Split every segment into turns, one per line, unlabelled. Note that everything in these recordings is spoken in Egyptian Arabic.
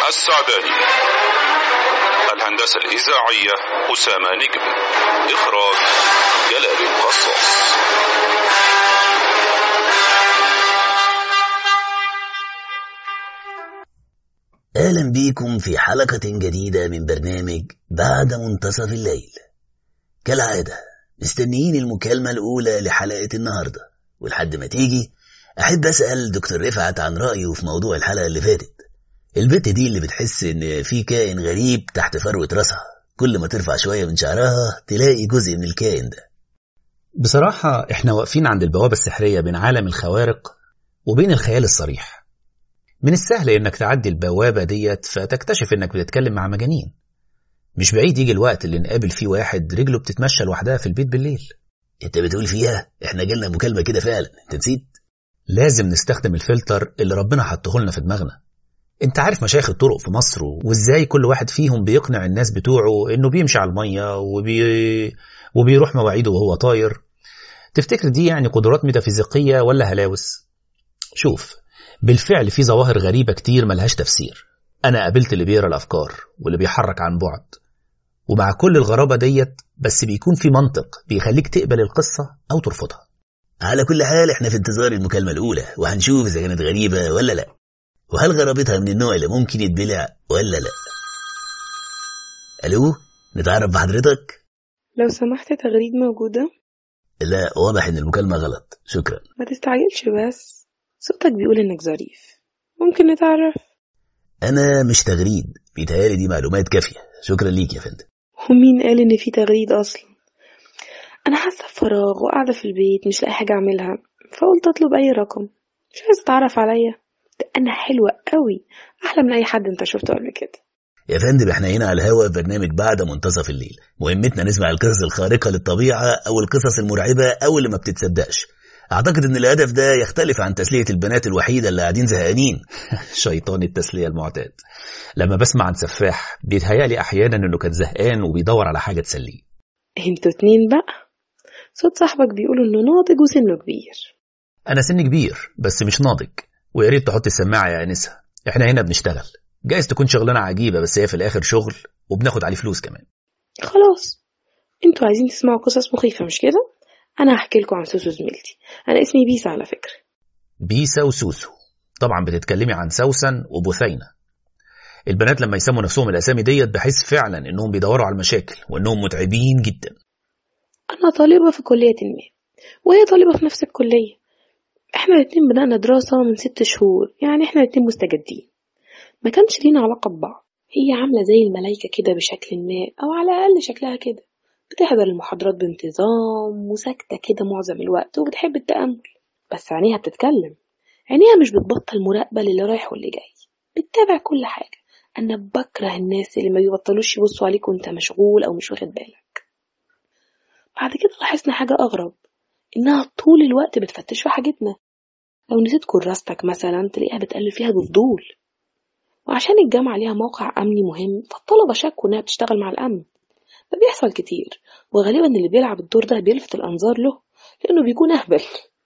السعداني الهندسة الإذاعية أسامة نجم إخراج جلال القصاص
أهلا بيكم في حلقة جديدة من برنامج بعد منتصف الليل كالعادة مستنيين المكالمة الأولى لحلقة النهاردة ولحد ما تيجي أحب أسأل دكتور رفعت عن رأيه في موضوع الحلقة اللي فاتت البت دي اللي بتحس إن في كائن غريب تحت فروة راسها كل ما ترفع شوية من شعرها تلاقي جزء من الكائن ده
بصراحة احنا واقفين عند البوابة السحرية بين عالم الخوارق وبين الخيال الصريح من السهل انك تعدي البوابة ديت فتكتشف انك بتتكلم مع مجانين مش بعيد يجي الوقت اللي نقابل فيه واحد رجله بتتمشى لوحدها في البيت بالليل
انت بتقول فيها احنا جالنا مكالمة كده فعلا انت نسيت
لازم نستخدم الفلتر اللي ربنا حطه لنا في دماغنا انت عارف مشايخ الطرق في مصر وازاي كل واحد فيهم بيقنع الناس بتوعه انه بيمشي على المية وبي... وبيروح مواعيده وهو طاير تفتكر دي يعني قدرات ميتافيزيقية ولا هلاوس شوف بالفعل في ظواهر غريبة كتير ملهاش تفسير أنا قابلت اللي بيقرا الأفكار واللي بيحرك عن بعد ومع كل الغرابة ديت بس بيكون في منطق بيخليك تقبل القصة أو ترفضها
على كل حال احنا في انتظار المكالمة الأولى وهنشوف إذا كانت غريبة ولا لا وهل غرابتها من النوع اللي ممكن يتبلع ولا لا ألو نتعرف بحضرتك
لو سمحت تغريد موجودة
لا واضح إن المكالمة غلط شكرا
ما تستعجلش بس صوتك بيقول إنك ظريف ممكن نتعرف
أنا مش تغريد بيتهيألي دي معلومات كافية شكرا ليك يا فندم
ومين قال إن في تغريد أصلا أنا حاسة بفراغ وقاعدة في البيت مش لاقي حاجة أعملها فقلت أطلب أي رقم مش عايز تتعرف عليا ده أنا حلوة قوي أحلى من أي حد أنت شفته قبل كده
يا فندم احنا هنا على الهوا برنامج بعد منتصف الليل مهمتنا نسمع القصص الخارقة للطبيعة أو القصص المرعبة أو اللي ما بتتصدقش أعتقد إن الهدف ده يختلف عن تسلية البنات الوحيدة اللي قاعدين زهقانين
شيطان التسلية المعتاد لما بسمع عن سفاح بيتهيألي أحيانا إنه كان زهقان وبيدور على حاجة تسليه
انتوا اتنين بقى صوت صاحبك بيقول إنه ناضج وسنه كبير
أنا سن كبير بس مش ناضج ويا ريت تحط السماعة يا أنسة إحنا هنا بنشتغل جايز تكون شغلانة عجيبة بس هي في الآخر شغل وبناخد عليه فلوس كمان
خلاص انتوا عايزين تسمعوا قصص مخيفة مش كده أنا هحكي لكم عن سوسو زميلتي أنا اسمي بيسا على فكرة
بيسا وسوسو طبعا بتتكلمي عن سوسن وبثينة البنات لما يسموا نفسهم الأسامي ديت بحس فعلا إنهم بيدوروا على المشاكل وإنهم متعبين جدا
أنا طالبة في كلية ما وهي طالبة في نفس الكلية احنا الاتنين بدأنا دراسة من ست شهور يعني احنا الاتنين مستجدين ما كانش لينا علاقة ببعض هي عاملة زي الملايكة كده بشكل ما أو على الأقل شكلها كده بتحضر المحاضرات بانتظام وساكتة كده معظم الوقت وبتحب التأمل بس عينيها بتتكلم عينيها مش بتبطل مراقبة للي رايح واللي جاي بتتابع كل حاجة أنا بكره الناس اللي ما بيبطلوش يبصوا عليك وأنت مشغول أو مش واخد بالك بعد كده لاحظنا حاجة أغرب إنها طول الوقت بتفتش في حاجتنا لو نسيت كراستك مثلا تلاقيها بتقلب فيها بفضول وعشان الجامعة ليها موقع أمني مهم فالطلبة شكوا إنها بتشتغل مع الأمن ده بيحصل كتير وغالبا اللي بيلعب الدور ده بيلفت الأنظار له لأنه بيكون أهبل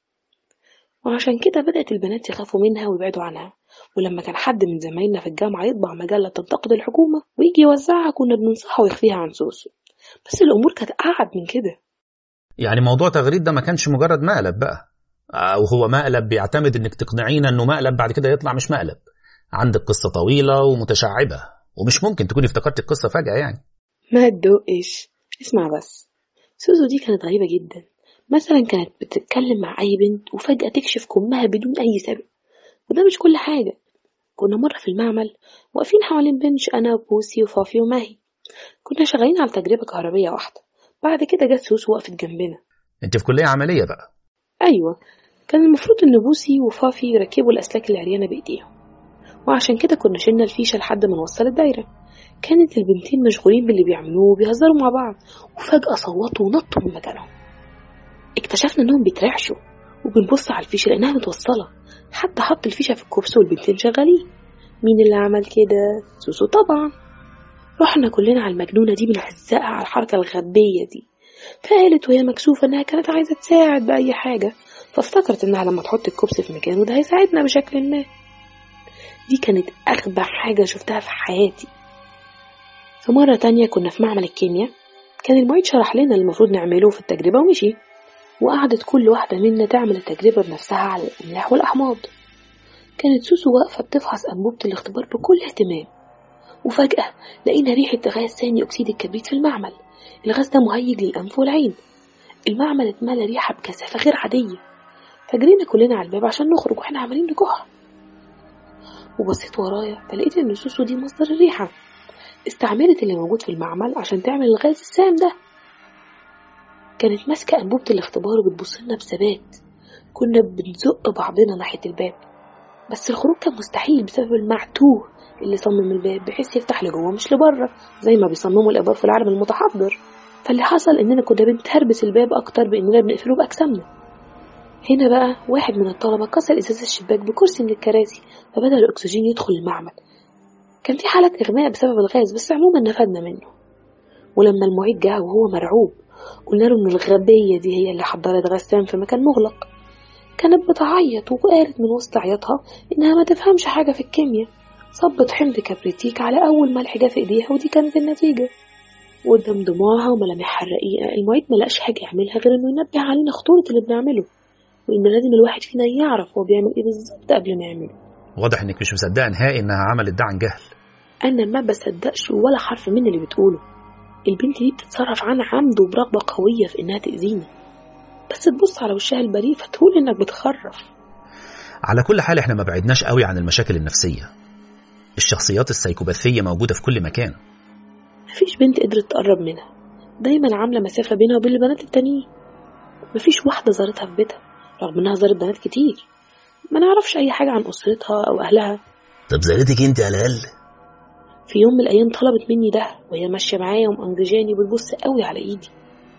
وعشان كده بدأت البنات يخافوا منها ويبعدوا عنها ولما كان حد من زمايلنا في الجامعة يطبع مجلة تنتقد الحكومة ويجي يوزعها كنا بننصحه ويخفيها عن سوسو بس الأمور كانت أعد من كده
يعني موضوع تغريد ده ما كانش مجرد مقلب بقى أو هو مقلب بيعتمد إنك تقنعينا إنه مقلب بعد كده يطلع مش مقلب عندك قصة طويلة ومتشعبة ومش ممكن تكوني افتكرت القصة فجأة يعني
ما تدقش اسمع بس سوزو دي كانت غريبة جدا مثلا كانت بتتكلم مع أي بنت وفجأة تكشف كمها بدون أي سبب وده مش كل حاجة كنا مرة في المعمل واقفين حوالين بنش أنا وبوسي وفافي وماهي كنا شغالين على تجربة كهربية واحدة بعد كده جت سوسو وقفت جنبنا
انت في كلية عملية بقى
أيوة كان المفروض إن بوسي وفافي يركبوا الأسلاك العريانة بإيديهم وعشان كده كنا شلنا الفيشة لحد ما نوصل الدايرة كانت البنتين مشغولين باللي بيعملوه وبيهزروا مع بعض وفجأة صوتوا ونطوا من مكانهم اكتشفنا إنهم بيترعشوا وبنبص على الفيشة لأنها متوصلة حتى حط الفيشة في الكوبس والبنتين شغالين مين اللي عمل كده؟ سوسو طبعا رحنا كلنا على المجنونة دي بنهزقها على الحركة الغبية دي فقالت وهي مكسوفة إنها كانت عايزة تساعد بأي حاجة فافتكرت إنها لما تحط الكوبس في مكانه ده هيساعدنا بشكل ما دي كانت أغبى حاجة شفتها في حياتي في مرة تانية كنا في معمل الكيمياء كان المعيد شرح لنا اللي المفروض نعمله في التجربة ومشي وقعدت كل واحدة منا تعمل التجربة بنفسها على الأملاح والأحماض كانت سوسو واقفة بتفحص أنبوبة الاختبار بكل اهتمام وفجأة لقينا ريحة غاز ثاني أكسيد الكبريت في المعمل الغاز ده مهيج للأنف والعين المعمل اتملى ريحة بكثافة غير عادية فجرينا كلنا على الباب عشان نخرج واحنا عمالين نكح وبصيت ورايا فلقيت ان سوسو دي مصدر الريحة استعملت اللي موجود في المعمل عشان تعمل الغاز السام ده كانت ماسكة أنبوبة الاختبار وبتبص لنا بثبات كنا بنزق بعضنا ناحية الباب بس الخروج كان مستحيل بسبب المعتوه اللي صمم الباب بحيث يفتح لجوه مش لبره زي ما بيصمموا الآبار في العالم المتحضر فاللي حصل إننا كنا بنتهربس الباب أكتر بإننا بنقفله بأجسامنا هنا بقى واحد من الطلبة كسر إزاز الشباك بكرسي من الكراسي فبدأ الأكسجين يدخل المعمل كان في حالة إغماء بسبب الغاز بس عموما نفدنا منه ولما المعيد جه وهو مرعوب قلنا له إن الغبية دي هي اللي حضرت غسان في مكان مغلق كانت بتعيط وقالت من وسط عياطها إنها ما تفهمش حاجة في الكيمياء صبت حمض كبريتيك على أول ملح جه في إيديها ودي كانت النتيجة وقدام دموعها وملامحها الرقيقة المعيد ملقاش حاجة يعملها غير إنه ينبه علينا خطورة اللي بنعمله وإن لازم الواحد فينا يعرف هو بيعمل إيه بالظبط قبل ما يعمله
واضح انك مش مصدقه نهائي انها عملت ده عن جهل
أنا ما بصدقش ولا حرف من اللي بتقوله البنت دي بتتصرف عن عمد وبرغبة قوية في إنها تأذيني بس تبص على وشها البريء فتقول إنك بتخرف
على كل حال احنا ما بعدناش قوي عن المشاكل النفسيه الشخصيات السيكوباثيه موجوده في كل مكان
مفيش بنت قدرت تقرب منها دايما عاملة مسافة بينها وبين البنات التانيين مفيش واحدة زارتها في بيتها رغم إنها زارت بنات كتير ما نعرفش أي حاجة عن أسرتها أو أهلها
طب زارتك انت على الأقل
في يوم من الأيام طلبت مني ده وهي ماشية معايا ومأنججاني وبتبص قوي على إيدي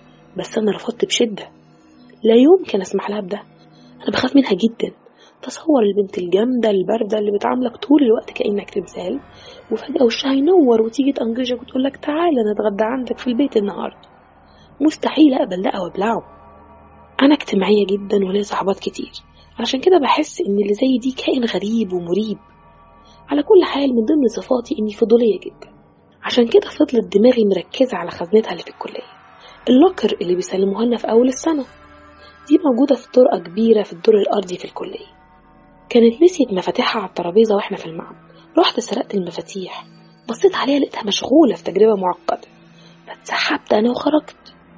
بس أنا رفضت بشدة لا يمكن أسمح لها بده أنا بخاف منها جدا تصور البنت الجامدة الباردة اللي بتعاملك طول الوقت كأنك تمثال وفجأة وشها ينور وتيجي تأنججك وتقولك تعالى نتغدى عندك في البيت النهاردة مستحيل أقبل ده أو أبلعه أنا اجتماعية جدا وليا صحبات كتير عشان كده بحس إن اللي زي دي كائن غريب ومريب على كل حال من ضمن صفاتي إني فضولية جدا عشان كده فضلت دماغي مركزة على خزنتها اللي في الكلية اللوكر اللي بيسلموها لنا في أول السنة دي موجودة في طرقة كبيرة في الدور الأرضي في الكلية كانت نسيت مفاتيحها على الترابيزة واحنا في المعمل رحت سرقت المفاتيح بصيت عليها لقيتها مشغولة في تجربة معقدة فاتسحبت أنا وخرجت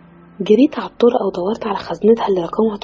جريت على الطرقة ودورت على خزنتها اللي رقمها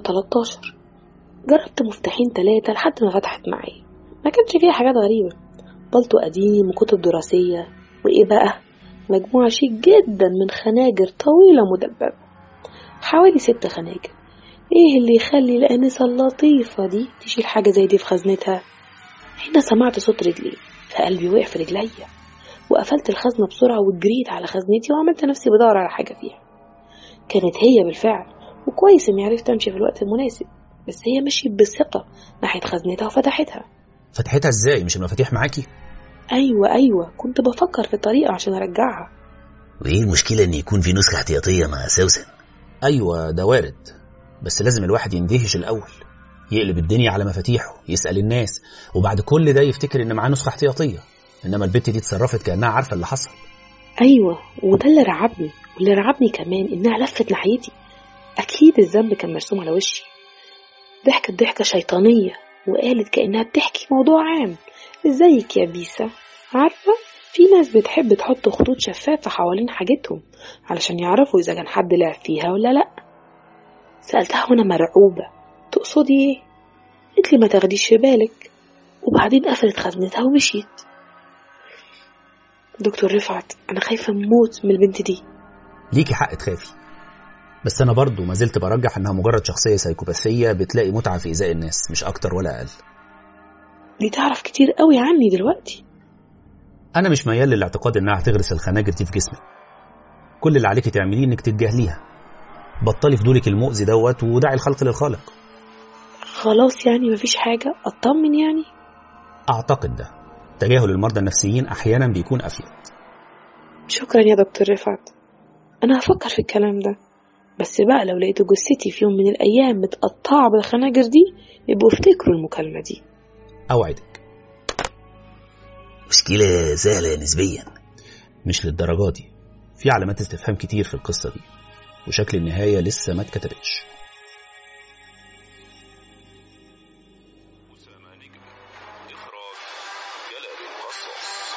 313 جربت مفتاحين تلاتة لحد ما فتحت معايا ما كانش فيها حاجات غريبة بلطو قديم وكتب دراسية وإيه بقى مجموعة شيك جدا من خناجر طويلة مدببة حوالي ست خناجر ايه اللي يخلي الآنسة اللطيفة دي تشيل حاجة زي دي في خزنتها هنا سمعت صوت رجلي فقلبي وقع في رجليا وقفلت الخزنة بسرعة وجريت على خزنتي وعملت نفسي بدور على حاجة فيها كانت هي بالفعل وكويس اني عرفت امشي في الوقت المناسب بس هي مشيت بثقة ناحية خزنتها وفتحتها
فتحتها ازاي مش المفاتيح معاكي
أيوة أيوة كنت بفكر في طريقة عشان أرجعها
وإيه المشكلة إن يكون في نسخة احتياطية مع سوسن
ايوه ده وارد بس لازم الواحد يندهش الاول يقلب الدنيا على مفاتيحه يسال الناس وبعد كل ده يفتكر ان معاه نسخه احتياطيه انما البت دي اتصرفت كانها عارفه اللي حصل
أيوة وده اللي رعبني واللي رعبني كمان إنها لفت ناحيتي أكيد الذنب كان مرسوم على وشي ضحكت ضحكة شيطانية وقالت كأنها بتحكي موضوع عام ازيك يا بيسا عارفة في ناس بتحب تحط خطوط شفافة حوالين حاجتهم علشان يعرفوا إذا كان حد لعب فيها ولا لأ سألتها وأنا مرعوبة تقصدي إيه؟ قلت لي ما تاخديش في بالك وبعدين قفلت خزنتها ومشيت دكتور رفعت أنا خايفة موت من البنت دي
ليكي حق تخافي بس انا برضو ما زلت برجح انها مجرد شخصيه سيكوباثيه بتلاقي متعه في ايذاء الناس مش اكتر ولا اقل
دي تعرف كتير قوي عني دلوقتي
انا مش ميال للاعتقاد انها هتغرس الخناجر دي في جسمك كل اللي عليكي تعمليه انك تتجاهليها بطلي فضولك المؤذي دوت ودعي الخلق للخالق
خلاص يعني مفيش حاجة أطمن يعني
اعتقد ده تجاهل المرضى النفسيين احيانا بيكون افيد
شكرا يا دكتور رفعت أنا هفكر في الكلام ده بس بقى لو لقيت جثتي في يوم من الأيام متقطعة بالخناجر دي يبقوا افتكروا المكالمة دي
اوعدك
مشكلة سهلة نسبيا
مش للدرجة دي في علامات استفهام كتير في القصة دي وشكل النهاية لسه ما اتكتبتش
أسامة نجم إخراج جلال القصاص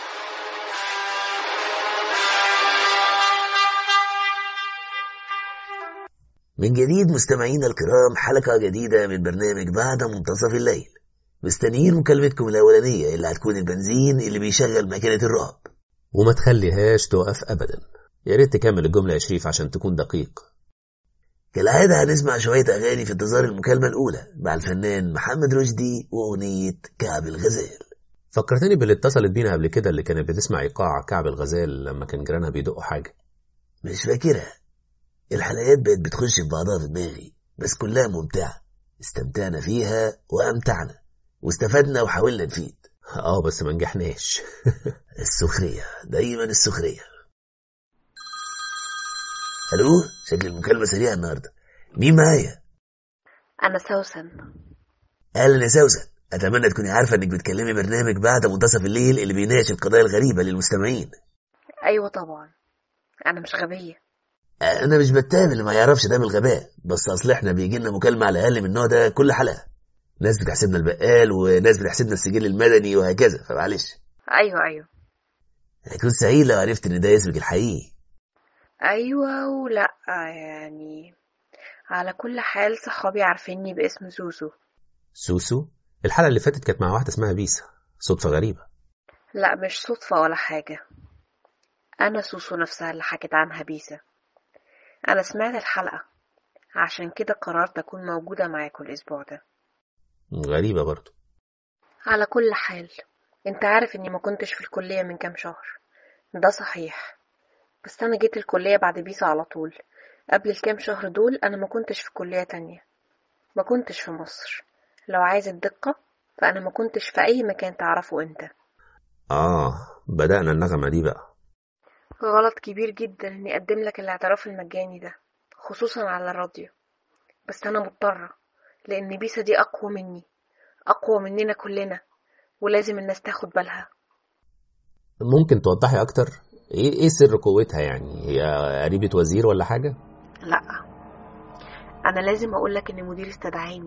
من جديد مستمعينا الكرام حلقة جديدة من برنامج بعد منتصف الليل مستنيين مكالمتكم الأولانية اللي هتكون البنزين اللي بيشغل ماكينة الرعب
وما تخليهاش توقف أبدا يا ريت تكمل الجملة يا شريف عشان تكون دقيق
كالعادة هنسمع شوية أغاني في انتظار المكالمة الأولى مع الفنان محمد رشدي وأغنية كعب الغزال
فكرتني باللي اتصلت بينا قبل كده اللي كانت بتسمع إيقاع كعب الغزال لما كان جيرانها بيدقوا حاجة
مش فاكرها الحلقات بقت بتخش في بعضها في دماغي بس كلها ممتعة استمتعنا فيها وأمتعنا واستفدنا وحاولنا نفيد
اه بس ما نجحناش
السخرية دايما السخرية ألو شكل المكالمة سريعة النهاردة مين معايا؟
أنا سوسن
أهلا يا سوسن أتمنى تكوني عارفة إنك بتكلمي برنامج بعد منتصف الليل اللي بيناقش القضايا الغريبة للمستمعين
أيوة طبعا أنا مش غبية
أنا مش بتهم اللي ما يعرفش ده من الغباء بس أصل إحنا بيجي لنا مكالمة على الأقل من النوع ده كل حلقة ناس بتحسبنا البقال وناس بتحسبنا السجل المدني وهكذا فمعلش
أيوة أيوة
هيكون سعيد لو عرفت إن ده اسمك الحقيقي
أيوة ولا يعني على كل حال صحابي عارفيني باسم سوسو
سوسو الحلقة اللي فاتت كانت مع واحدة اسمها بيسا صدفة غريبة
لا مش صدفة ولا حاجة أنا سوسو نفسها اللي حكت عنها بيسا أنا سمعت الحلقة عشان كده قررت أكون موجودة معاكم الأسبوع ده
غريبة برضو
على كل حال انت عارف اني ما كنتش في الكلية من كام شهر ده صحيح بس انا جيت الكلية بعد بيسا على طول قبل الكام شهر دول انا ما كنتش في كلية تانية ما كنتش في مصر لو عايز الدقة فانا ما كنتش في اي مكان تعرفه انت
اه بدأنا النغمة دي بقى
غلط كبير جدا اني اقدم لك الاعتراف المجاني ده خصوصا على الراديو بس انا مضطرة لان بيسا دي اقوى مني اقوى مننا كلنا ولازم الناس تاخد بالها
ممكن توضحي أكتر إيه إيه سر قوتها يعني هي قريبة وزير ولا حاجة
لا انا لازم اقولك ان مدير استدعاني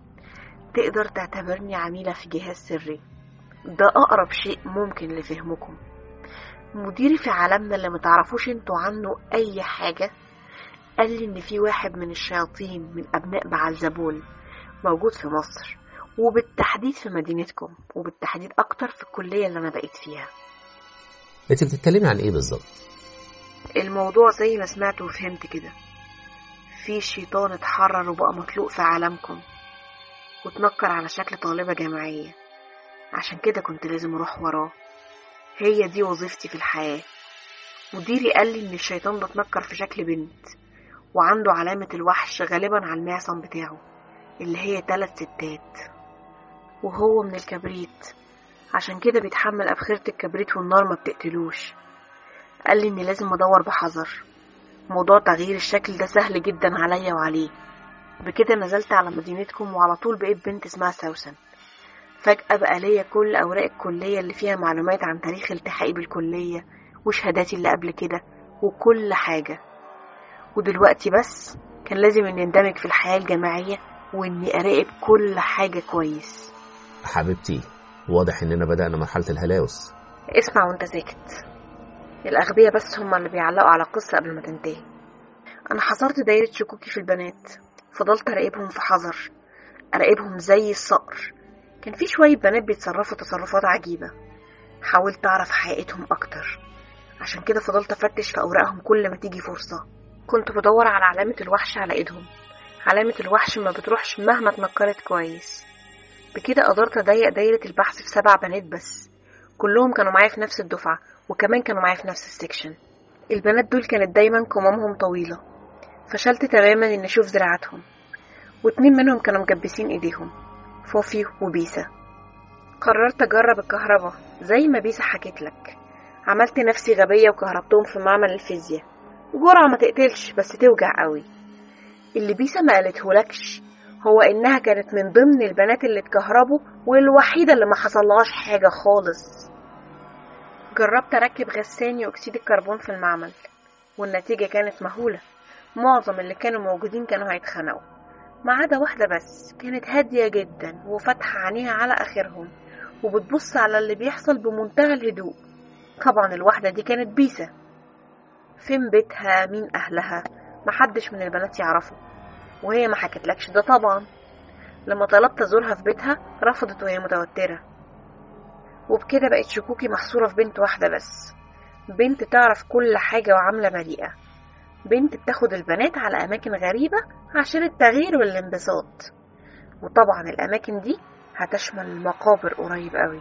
تقدر تعتبرني عميلة في جهاز سري ده اقرب شيء ممكن لفهمكم مديري في عالمنا اللي متعرفوش انتوا عنه اي حاجة قال لي ان في واحد من الشياطين من ابناء بعلزبول موجود في مصر وبالتحديد في مدينتكم وبالتحديد اكتر في الكلية اللي انا بقيت فيها
أنت بتتكلمي عن إيه بالظبط
الموضوع زي ما سمعت وفهمت كده في شيطان اتحرر وبقى مطلوق في عالمكم واتنكر على شكل طالبة جامعية عشان كده كنت لازم اروح وراه هي دي وظيفتي في الحياة مديري قال لي ان الشيطان ده اتنكر في شكل بنت وعنده علامة الوحش غالبا على المعصم بتاعه اللي هي تلات ستات وهو من الكبريت عشان كده بيتحمل أبخرة الكبريت والنار ما بتقتلوش قال لي إني لازم أدور بحذر موضوع تغيير الشكل ده سهل جدا عليا وعليه بكده نزلت على مدينتكم وعلى طول بقيت بنت اسمها سوسن فجأة بقى ليا كل أوراق الكلية اللي فيها معلومات عن تاريخ التحقي بالكلية وشهاداتي اللي قبل كده وكل حاجة ودلوقتي بس كان لازم إني اندمج في الحياة الجامعية وإني أراقب كل حاجة كويس
حبيبتي واضح إننا بدأنا مرحلة الهلاوس
اسمع وانت ساكت الأغبياء بس هما اللي بيعلقوا على القصة قبل ما تنتهي أنا حصرت دايرة شكوكي في البنات فضلت أراقبهم في حذر أراقبهم زي الصقر كان في شوية بنات بيتصرفوا تصرفات عجيبة حاولت أعرف حقيقتهم أكتر عشان كده فضلت أفتش في أوراقهم كل ما تيجي فرصة كنت بدور على علامة الوحش على إيدهم علامة الوحش ما بتروحش مهما اتنكرت كويس بكده قدرت أضيق دايرة البحث في سبع بنات بس كلهم كانوا معايا في نفس الدفعة وكمان كانوا معايا في نفس السكشن البنات دول كانت دايما كمامهم طويلة فشلت تماما إن أشوف ذراعاتهم واتنين منهم كانوا مجبسين إيديهم فوفي وبيسا قررت أجرب الكهرباء زي ما بيسا حكيت لك عملت نفسي غبية وكهربتهم في معمل الفيزياء جرعة ما تقتلش بس توجع قوي اللي بيسا ما قالتهولكش هو إنها كانت من ضمن البنات اللي اتكهربوا والوحيدة اللي ما حصلهاش حاجة خالص
جربت أركب غاز ثاني أكسيد الكربون في المعمل والنتيجة كانت مهولة معظم اللي كانوا موجودين كانوا هيتخنقوا ما عدا واحدة بس كانت هادية جدا وفاتحة عينيها على آخرهم وبتبص على اللي بيحصل بمنتهى الهدوء طبعا الواحدة دي كانت بيسة فين بيتها مين أهلها محدش من البنات يعرفه وهي ما حكتلكش ده طبعا لما طلبت أزورها في بيتها رفضت وهي متوترة وبكده بقت شكوكي محصورة في بنت واحدة بس بنت تعرف كل حاجة وعاملة بريئة بنت بتاخد البنات على أماكن غريبة عشان التغيير والانبساط وطبعا الأماكن دي هتشمل المقابر قريب قوي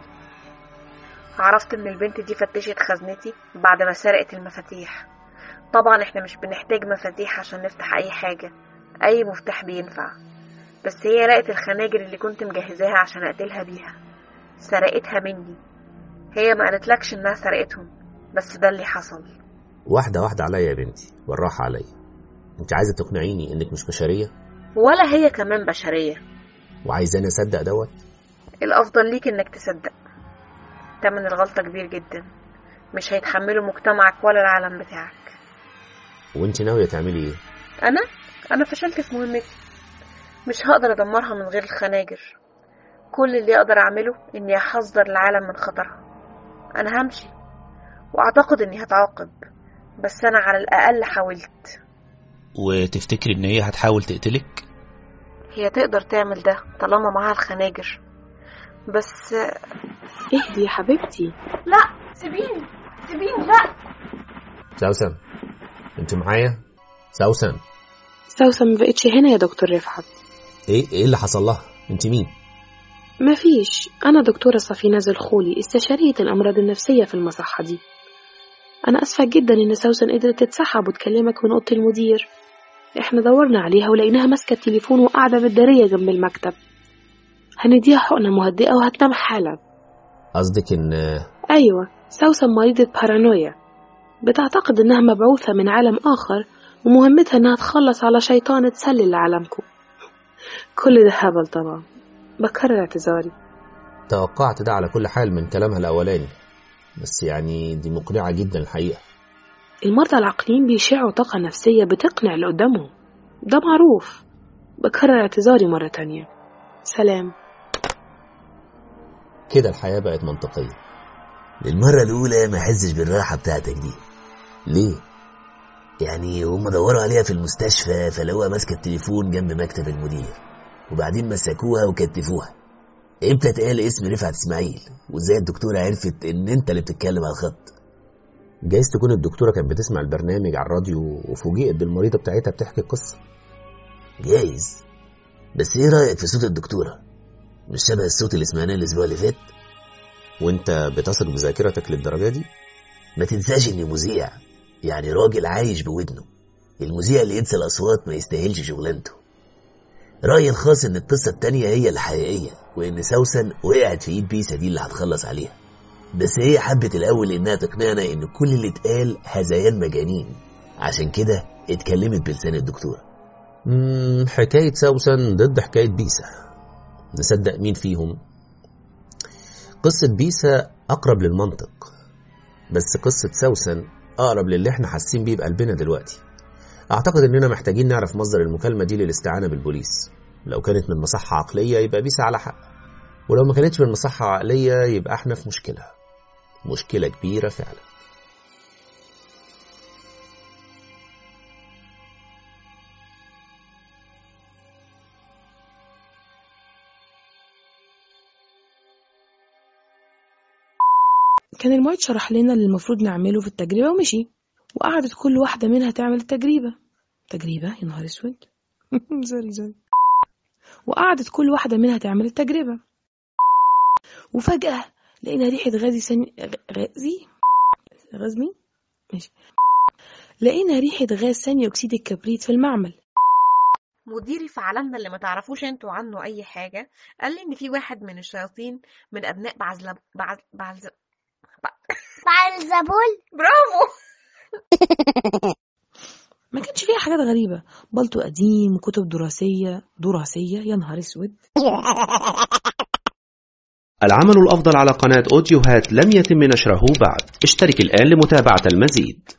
عرفت ان البنت دي فتشت خزنتي بعد ما سرقت المفاتيح طبعا احنا مش بنحتاج مفاتيح عشان نفتح اي حاجة اي مفتاح بينفع بس هي لقت الخناجر اللي كنت مجهزاها عشان اقتلها بيها سرقتها مني هي ما قالتلكش انها سرقتهم بس ده اللي حصل
واحدة واحدة عليا يا بنتي بالراحة عليا انت عايزة تقنعيني انك مش بشرية
ولا هي كمان بشرية
وعايزاني اصدق دوت
الأفضل ليك إنك تصدق تمن الغلطة كبير جدا مش هيتحمله مجتمعك ولا العالم بتاعك
وانت ناوية تعملي ايه
أنا أنا فشلت في مهمتي مش هقدر أدمرها من غير الخناجر كل اللي أقدر أعمله إني أحذر العالم من خطرها أنا همشي وأعتقد إني هتعاقب بس أنا على الأقل حاولت
وتفتكري ان هي هتحاول تقتلك
هي تقدر تعمل ده طالما معاها الخناجر بس
اهدي يا حبيبتي
لا سيبيني سيبيني لا
سوسن انت معايا سوسن
سوسن ما بقتش هنا يا دكتور رفعت
ايه ايه اللي حصل لها انت مين
مفيش أنا دكتورة صفينة زلخولي استشارية الأمراض النفسية في المصحة دي أنا أسفة جدا إن سوسن قدرت تتسحب وتكلمك من أوضة المدير إحنا دورنا عليها ولقيناها ماسكة التليفون وقاعدة بالدارية جنب المكتب هنديها حقنة مهدئة وهتنام حالا
قصدك ان
أيوة سوسن مريضة بارانويا بتعتقد إنها مبعوثة من عالم آخر ومهمتها إنها تخلص على شيطان تسلل لعالمكم كل ده هبل طبعا بكرر اعتذاري
توقعت ده على كل حال من كلامها الاولاني بس يعني دي مقنعة جدا الحقيقة
المرضى العقليين بيشعوا طاقة نفسية بتقنع اللي قدامهم ده معروف بكرر اعتذاري مرة تانية سلام
كده الحياة بقت منطقية
للمرة الأولى ما حسش بالراحة بتاعتك دي
ليه
يعني هم دوروا عليها في المستشفى فلقوها ماسكة التليفون جنب مكتب المدير وبعدين مسكوها وكتفوها امتى اتقال اسم رفعت اسماعيل وازاي الدكتورة عرفت ان انت اللي بتتكلم على الخط
جايز تكون الدكتورة كانت بتسمع البرنامج على الراديو وفوجئت بالمريضة بتاعتها بتحكي القصة
جايز بس ايه رأيك في صوت الدكتورة مش شبه الصوت اللي سمعناه الاسبوع اللي فات
وانت بتثق بذاكرتك للدرجة دي
ما تنساش اني مذيع يعني راجل عايش بودنه المذيع اللي ينسى الاصوات ما يستاهلش شغلانته رأيي الخاص ان القصة التانية هي الحقيقية وان سوسن وقعت في ايد بيسا دي اللي هتخلص عليها بس هي حبت الاول انها تقنعنا ان كل اللي اتقال هذيان مجانين عشان كده اتكلمت بلسان الدكتورة
مم، حكاية سوسن ضد حكاية بيسا نصدق مين فيهم قصة بيسا أقرب للمنطق بس قصة سوسن أقرب للي احنا حاسين بيه بقلبنا دلوقتي أعتقد إننا محتاجين نعرف مصدر المكالمة دي للاستعانة بالبوليس لو كانت من مصحة عقلية يبقى بيسا على حق ولو ما كانتش من مصحة عقلية يبقى احنا في مشكلة مشكلة كبيرة فعلا
كان المعيد شرح لنا اللي المفروض نعمله في التجربة ومشي وقعدت كل واحدة منها تعمل التجربة تجربة يا نهار اسود سوري سوري وقعدت كل واحدة منها تعمل التجربة وفجأة لقينا ريحة غازي سني غازي غاز مين؟ ماشي لقينا ريحة غاز ثاني أكسيد الكبريت في المعمل
مديري في عالمنا اللي ما تعرفوش انتوا عنه اي حاجة قال لي ان في واحد من الشياطين من ابناء بعزلب بعز... بعز...
بعلزبول
برافو
ما كانش فيها حاجات غريبة بلطو قديم وكتب دراسية دراسية يا نهار اسود
العمل الأفضل على قناة أوديوهات لم يتم نشره بعد اشترك الآن لمتابعة المزيد